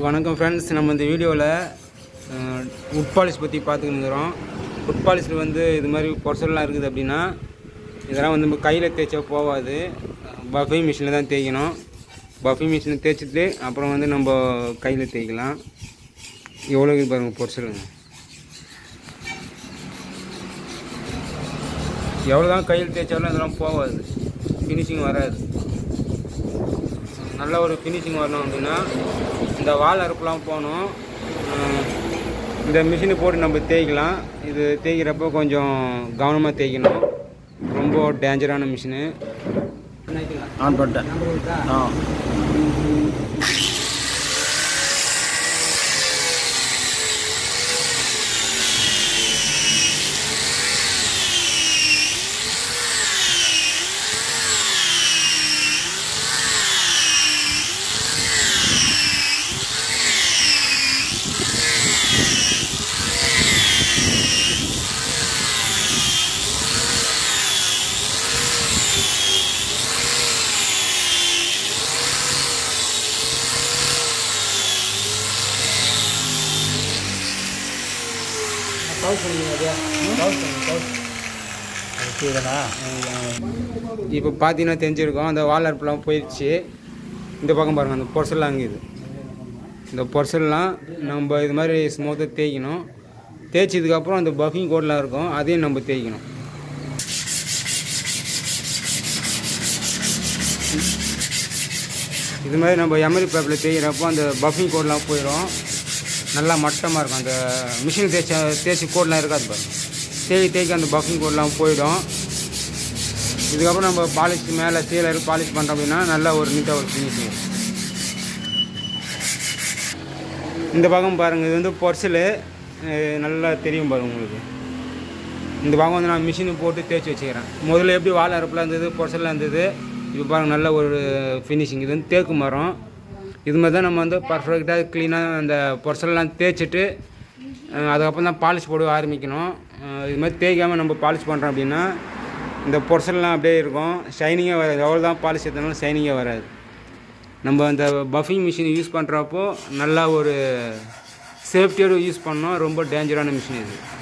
வணக்கம் ஃப்ரெண்ட்ஸ் நம்ம இந்த வீடியோவில் உட் பாலிஷ் பற்றி பார்த்துக்கிட்டுருக்கிறோம் உட் பாலிஷில் வந்து இது மாதிரி பொருசல்லாம் இருக்குது அப்படின்னா இதெல்லாம் வந்து நம்ம கையில் தேய்ச்சா போகாது பஃபி மிஷினில் தான் தேய்க்கணும் பஃபி மிஷினில் தேய்ச்சிட்டு அப்புறம் வந்து நம்ம கையில் தேய்க்கலாம் எவ்வளோ இருக்குது பாருங்கள் பொருசலுங்க எவ்வளோ தான் கையில் தேய்ச்சாலும் இதெல்லாம் போகாது ஃபினிஷிங் வராது நல்ல ஒரு ஃபினிஷிங் வரணும் அப்படின்னா இந்த வால் அறுப்புலாம் போகணும் அஹ் இந்த மிஷினை போட்டு நம்ம தேய்க்கலாம் இது தேய்க்கிறப்போ கொஞ்சம் கவனமாக தேய்க்கணும் ரொம்ப டேஞ்சரான மிஷினு ஆன் பண்ணிட்டேன் ஆ சரிதானா இப்போ பார்த்தீங்கன்னா தெரிஞ்சிருக்கோம் அந்த வால் அறுப்புலாம் போயிடுச்சு இந்த பக்கம் பாருங்கள் அந்த பொருசல்லாம் அங்கே இது இந்த பொருசல்லாம் நம்ம இது மாதிரி ஸ்மூத்தாக தேய்க்கணும் தேய்ச்சதுக்கப்புறம் அந்த பஃபிங் கோட்லாம் இருக்கும் அதையும் நம்ம தேய்க்கணும் இது மாதிரி நம்ம எமரி பேப்பரில் தேய்க்கிறப்போ அந்த பஃபிங் கோட்லாம் போயிடும் நல்லா மட்டமாக இருக்கும் அந்த மிஷின் தேய்ச்ச தேய்ச்சி கோட்லாம் இருக்காது பாருங்க தேய் தேய்க்க அந்த பஃபிங் கோட்லாம் போயிடும் இதுக்கப்புறம் நம்ம பாலிஷ் மேலே சீலர் பாலிஷ் பண்ணுறோம் அப்படின்னா நல்லா ஒரு நீட்டாக ஒரு ஃபினிஷிங் இந்த பக்கம் பாருங்கள் இது வந்து பொர்சலு நல்லா தெரியும் பாருங்க உங்களுக்கு இந்த பக்கம் வந்து நான் மிஷினு போட்டு தேய்ச்சி வச்சுக்கிறேன் முதல்ல எப்படி வாழை அறுப்பில் இருந்தது பொர்சலில் இருந்தது இப்போ பாருங்கள் நல்ல ஒரு ஃபினிஷிங் இது வந்து தேக்கு மரம் இது மாதிரி தான் நம்ம வந்து பர்ஃபெக்டாக க்ளீனாக அந்த பொர்சல்லாம் தேய்ச்சிட்டு அஹ், அதுக்கப்புறம் தான் பாலிஷ் போட ஆரம்பிக்கணும் அஹ், இது மாதிரி தேய்க்காமல் நம்ம பாலிஷ் பண்ணுறோம் அப்படின்னா இந்த பொர்சல்லாம் அப்படியே இருக்கும் ஷைனிங்கே வராது எவ்வளோ தான் பாலிஷ் எடுத்தாலும் ஷைனிங்கே வராது நம்ம அந்த பஃபிங் மிஷின் யூஸ் பண்ணுறப்போ நல்லா ஒரு சேஃப்டியோடு யூஸ் பண்ணோம் ரொம்ப டேஞ்சரான மிஷின் இது